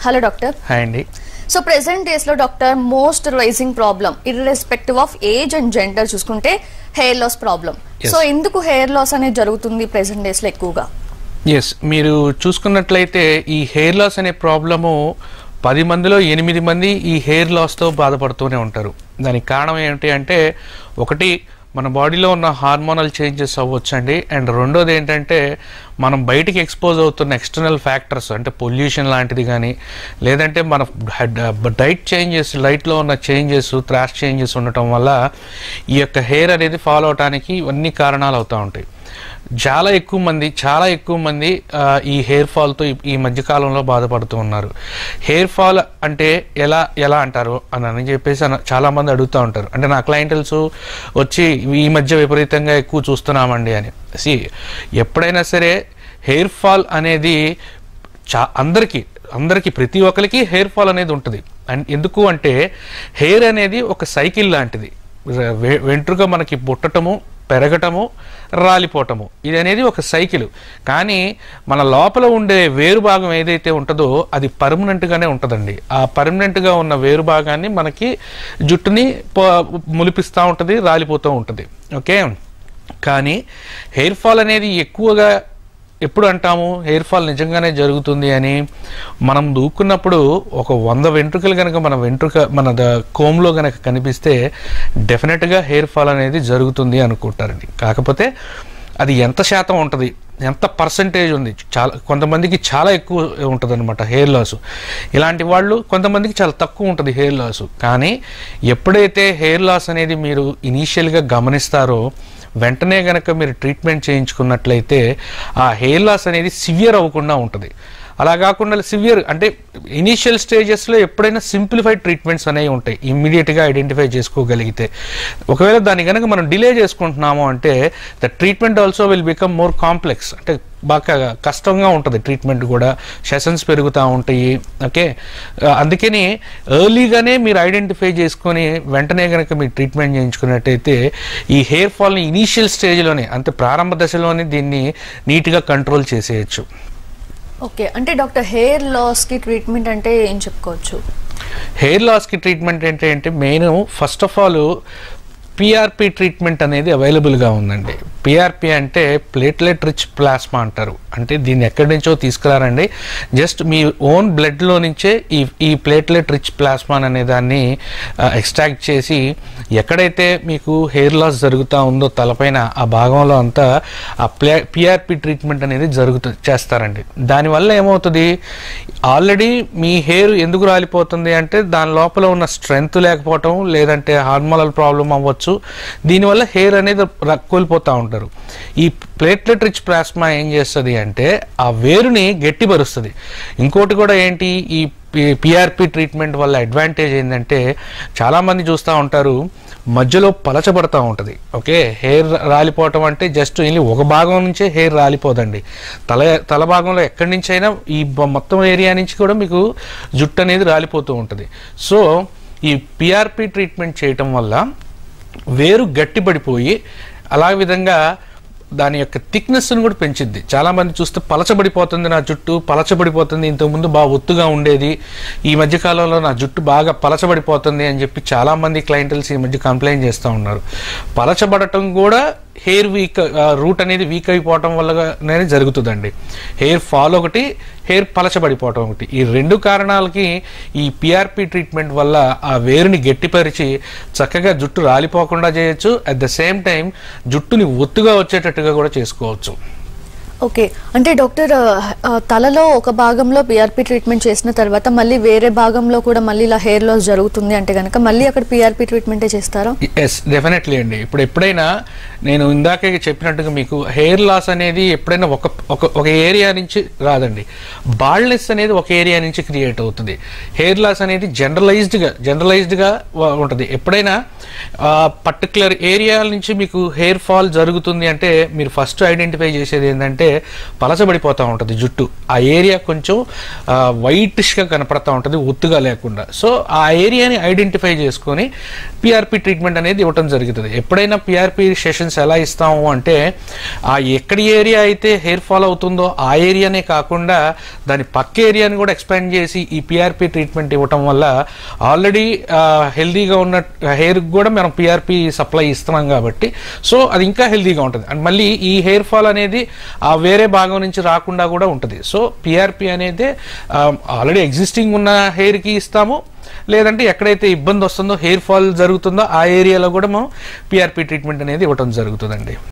Hello doctor hi అండి so present days లో doctor most rising problem irrespective of age and gender చూసుకుంటే hair loss problem Yes. So ఎందుకు hair loss అనేది జరుగుతుంది present days లో ఎక్కువగా ఎస్ మీరు చూసుకున్నట్లయితే ఈ హెయిర్ లాస్ అనే ప్రాబ్లము పది మందిలో ఎనిమిది మంది ఈ హెయిర్ లాస్తో బాధపడుతూనే ఉంటారు దానికి కారణం ఏంటి అంటే ఒకటి మన బాడీలో ఉన్న హార్మోనల్ చేంజెస్ అవ్వచ్చండి అండ్ రెండోది ఏంటంటే మనం బయటికి ఎక్స్పోజ్ అవుతున్న ఎక్స్టర్నల్ ఫ్యాక్టర్స్ అంటే పొల్యూషన్ లాంటిది కానీ లేదంటే మన డైట్ చేంజెస్ లైట్లో ఉన్న చేంజెస్ త్రాష్ చేంజెస్ ఉండటం వల్ల ఈ యొక్క హెయిర్ అనేది ఫాలో అవడానికి ఇవన్నీ కారణాలు అవుతూ ఉంటాయి చాలా ఎక్కువ మంది చాలా ఎక్కువ మంది ఆ, ఈ హెయిర్ ఫాల్తో ఈ- ఈ మధ్య కాలంలో బాధపడుతూ ఉన్నారు హెయిర్ ఫాల్ అంటే ఎలా ఎలా అంటారు అని అని చెప్పేసి అన- చాలా మంది అడుగుతూ ఉంటారు అంటే నా క్లయింటల్స్ వచ్చి ఈ మధ్య విపరీతంగా ఎక్కువ చూస్తున్నామండి అని సి ఎప్పుడైనా సరే హెయిర్ ఫాల్ అనేది చా అందరికీ అందరికీ ప్రతి ఒక్కరికి హెయిర్ ఫాల్ అనేది ఉంటుంది అండ్ ఎందుకు అంటే హెయిర్ అనేది ఒక సైకిల్ లాంటిది వె- వెంట్రుక మనకి పుట్టటము పెరగటము రాలిపోవటము ఇది అనేది ఒక సైకిల్ కానీ మన లోపల ఉండే వేరు భాగం ఏదైతే ఉంటుందో అది పర్మనెంట్గానే ఉంటుందండి ఆ పర్మనెంట్గా ఉన్న వేరు భాగాన్ని మనకి జుట్టుని ప- ములిపిస్తూ ఉంటుంది రాలిపోతూ ఉంటుంది ఓకే కానీ హెయిర్ ఫాల్ అనేది ఎక్కువగా ఎప్పుడు అంటాము హెయిర్ ఫాల్ నిజంగానే జరుగుతుంది అని మనం దూకున్నప్పుడు ఒక వంద వెంట్రుకలు కనుక మన వెంట్రుక మన ద- కోమ్లో కనుక కనిపిస్తే డెఫినెట్గా హెయిర్ ఫాల్ అనేది జరుగుతుంది అనుకుంటారండి కాకపోతే అది ఎంత శాతం ఉంటుంది ఎంత పర్సంటేజ్ ఉంది చాలా కొంతమందికి చాలా ఎక్కువ ఉంటుంది అనమాట హెయిర్ లాస్ ఇలాంటి వాళ్ళు కొంతమందికి చాలా తక్కువ ఉంటుంది హెయిర్ లాస్ కానీ ఎప్పుడైతే హెయిర్ లాస్ అనేది మీరు ఇనీషియల్గా గమనిస్తారో వెంటనే గనక మీరు ట్రీట్మెంట్ చేయించుకున్నట్లయితే ఆ హెయిర్ లాస్ అనేది సివియర్ అవ్వకుండా ఉంటుంది అలా కాకుండా సివియర్ అంటే ఇనీషియల్ స్టేజెస్లో ఎప్పుడైనా సింప్లిఫైడ్ ట్రీట్మెంట్స్ అనేవి ఉంటాయి ఇమ్మీడియట్గా ఐడెంటిఫై చేసుకోగలిగితే ఒకవేళ దాన్ని కనుక మనం డిలే చేసుకుంటున్నాము అంటే the treatment also will become more complex అంటే బాగా కష్టంగా ఉంటుంది ట్రీట్మెంట్ కూడా సెషన్స్ పెరుగుతూ ఉంటాయి ఓకే అందుకని ఎర్లీగానే మీరు ఐడెంటిఫై చేసుకొని వెంటనే కనుక మీరు ట్రీట్మెంట్ చేయించుకున్నట్టయితే ఈ హెయిర్ ఫాల్ని ఇనీషియల్ స్టేజ్లోనే అంటే ప్రారంభ దశలోనే దీన్ని నీట్గా కంట్రోల్ చేసేయచ్చు ఓకే అంటే డాక్టర్ హెయిర్ లాస్ కి ట్రీట్మెంట్ అంటే ఏం చెప్పుకోవచ్చు హెయిర్ లాస్కి ట్రీట్మెంట్ ఏంటి అంటే main first of all PRP treatment అనేది అవైలబుల్గా ఉందండి పిఆర్పి అంటే ప్లేట్లెట్ రిచ్ ప్లాస్మా అంటారు అంటే దీన్ని ఎక్కడి నుంచో తీసుకురారండి జస్ట్ మీ ఓన్ బ్లడ్లో నుంచే ఈ ఈ ప్లేట్లెట్ రిచ్ ప్లాస్మా అనే దాన్ని ఎక్స్ట్రాక్ట్ చేసి ఎక్కడైతే మీకు హెయిర్ లాస్ జరుగుతూ ఉందో తలపైన ఆ భాగంలో అంతా ఆ ప్లే పిఆర్పి ట్రీట్మెంట్ అనేది జరుగుతు చేస్తారండి దానివల్ల ఏమవుతుంది ఆల్రెడీ మీ హెయిర్ ఎందుకు రాలిపోతుంది అంటే దాని లోపల ఉన్న స్ట్రెంగ్త్ లేకపోవటం లేదంటే హార్మోనల్ ప్రాబ్లం అవ్వచ్చు దీనివల్ల హెయిర్ అనేది ర- కోల్పోతూ ఉంటారు ఈ ప్లేట్లెట్ రిచ్ ప్లాస్మా ఏం చేస్తుంది అంటే ఆ వేరుని గట్టిపరుస్తుంది ఇంకోటి కూడా ఏంటి ఈ పిఆర్పి ట్రీట్మెంట్ వల్ల అడ్వాంటేజ్ ఏంటంటే చాలామంది చూస్తూ ఉంటారు మధ్యలో పలచబడతా ఉంటుంది ఓకే హెయిర్ రాలిపోవటం అంటే జస్ట్ ఓన్లీ ఒక భాగం నుంచే హెయిర్ రాలిపోదండి తల తల భాగంలో ఎక్కడి నుంచి అయినా ఈ బ- మొత్తం ఏరియా నుంచి కూడా మీకు జుట్టు అనేది రాలిపోతూ ఉంటుంది సో ఈ పిఆర్పి ట్రీట్మెంట్ చేయటం వల్ల వేరు గట్టిపడిపోయి అలా విధంగా దాని యొక్క థిక్నెస్ని కూడా పెంచిద్ది చాలామంది చూస్తే పలచబడిపోతుంది నా జుట్టు పలచబడిపోతుంది ఇంతకుముందు బాగా ఒత్తుగా ఉండేది ఈ మధ్య కాలంలో నా జుట్టు బాగా పలచబడిపోతుంది అని చెప్పి చాలామంది క్లయింటల్స్ ఈ మధ్య కంప్లైంట్ చేస్తూ ఉన్నారు పలచబడటం కూడా హెయిర్ వీక్ రూట్ అనేది వీక్ అయిపోవటం వల్ల అనేది జరుగుతుందండి హెయిర్ ఫాల్ ఒకటి హెయిర్ పలచబడిపోవటం ఒకటి ఈ రెండు కారణాలకి ఈ పిఆర్పి ట్రీట్మెంట్ వల్ల ఆ వేరుని గట్టిపరిచి చక్కగా జుట్టు రాలిపోకుండా చేయొచ్చు అట్ ద సేమ్ టైం జుట్టుని ఒత్తుగా వచ్చేటట్టుగా కూడా చేసుకోవచ్చు ఓకే అంటే డాక్టర్ ఆ, ఆ, తలలో ఒక భాగంలో పిఆర్పి ట్రీట్మెంట్ చేసిన తర్వాత మళ్ళీ వేరే భాగంలో కూడా మళ్ళీ ఇలా హెయిర్ లాస్ జరుగుతుంది అంటే కనుక మళ్ళీ అక్కడ పిఆర్పి ట్రీట్మెంటే చేస్తారా ఎస్ డెఫినెట్లీ అండి ఇప్పుడు ఎప్పుడైనా నేను ఇందాకే చెప్పినట్టుగా మీకు హెయిర్ లాస్ అనేది ఎప్పుడైనా ఒక ఒక ఒక ఏరియా నుంచి రాదండి బాల్నెస్ అనేది ఒక ఏరియా నుంచి క్రియేట్ అవుతుంది హెయిర్ లాస్ అనేది జనరలైజ్డ్గా జనరలైజ్డ్గా ఉంటుంది ఎప్పుడైనా పర్టికులర్ ఏరియా నుంచి మీకు హెయిర్ ఫాల్ జరుగుతుంది అంటే మీరు ఫస్ట్ ఐడెంటిఫై చేసేది ఏంటంటే పలచబడిపోతూ ఉంటుంది జుట్టు ఆ ఏరియా కొంచెం వైటిష్గా కనపడతా ఉంటుంది ఒత్తుగా లేకుండా సో ఆ ఏరియాని ఐడెంటిఫై చేసుకొని పిఆర్పి ట్రీట్మెంట్ అనేది ఇవ్వటం జరుగుతుంది ఎప్పుడైనా పిఆర్పి సెషన్స్ ఎలా ఇస్తాము అంటే ఆ ఎక్కడి ఏరియా అయితే హెయిర్ ఫాల్ అవుతుందో ఆ ఏరియానే కాకుండా దాని పక్క ఏరియాని కూడా ఎక్స్పాండ్ చేసి ఈ పిఆర్పి ట్రీట్మెంట్ ఇవ్వటం వల్ల ఆల్రెడీ హెల్దీగా ఉన్న హెయిర్ కూడా మనం పిఆర్పి సప్లై ఇస్తున్నాం కాబట్టి సో అది ఇంకా హెల్దీగా ఉంటుంది అండ్ మళ్ళీ ఈ హెయిర్ ఫాల్ అనేది ఆ వేరే భాగం నుంచి రాకుండా కూడా ఉంటుంది సో పిఆర్పి అనేది ఆల్రెడీ ఎగ్జిస్టింగ్ ఉన్న హెయిర్కి ఇస్తాము లేదంటే ఎక్కడైతే ఇబ్బంది వస్తుందో హెయిర్ ఫాల్ జరుగుతుందో ఆ ఏరియాలో కూడా మనం పిఆర్పి ట్రీట్మెంట్ అనేది ఇవ్వటం జరుగుతుందండి